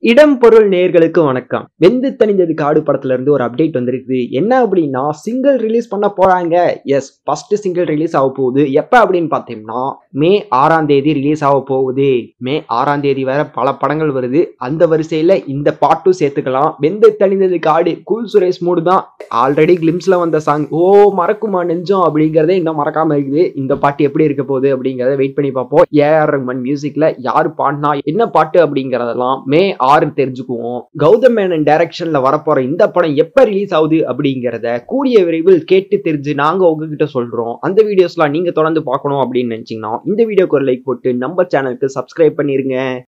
இடம் பொருள் நேர்களுக்கு வணக்கம் வெந்து தணிந்தது காடு படத்துல இருந்து ஒரு அப்டேட் வந்திருக்குது என்ன அப்படின்னா சிங்கிள் ரிலீஸ் பண்ண போறாங்க எஸ் ஃபர்ஸ்ட் சிங்கிள் ரிலீஸ் ஆக போகுது எப்ப அப்படின்னு பார்த்தோம்னா மே ஆறாம் தேதி ரிலீஸ் ஆக போகுது மே ஆறாம் தேதி வேற பல படங்கள் வருது அந்த வரிசையில இந்த பாட்டும் சேர்த்துக்கலாம் வெந்து தணிந்தது காடு கூல் சுரேஷ் மூடு தான் ஆல்ரெடி கிளிம்ஸ்ல வந்த சாங் ஓ மறக்குமா நெஞ்சம் அப்படிங்கறதே இன்னும் மறக்காம இருக்குது இந்த பாட்டு எப்படி இருக்க போகுது அப்படிங்கறத வெயிட் பண்ணி பார்ப்போம் ஏஆர் ரஹ்மான் மியூசிக்ல யாரு பாடினா என்ன பாட்டு அப்படிங்கறதெல்லாம் மே ஆறு தெரிஞ்சுக்குவோம் கௌதம் மேனன் டைரக்ஷன்ல வரப்போற இந்த படம் எப்ப ரிலீஸ் ஆகுது அப்படிங்கறத கூடிய விரைவில் கேட்டு தெரிஞ்சு நாங்க உங்ககிட்ட சொல்றோம் அந்த வீடியோஸ்லாம் நீங்க தொடர்ந்து பார்க்கணும் அப்படின்னு நினைச்சீங்கன்னா இந்த வீடியோக்கு ஒரு லைக் போட்டு நம்ம சேனலுக்கு சப்ஸ்கிரைப் பண்ணிருங்க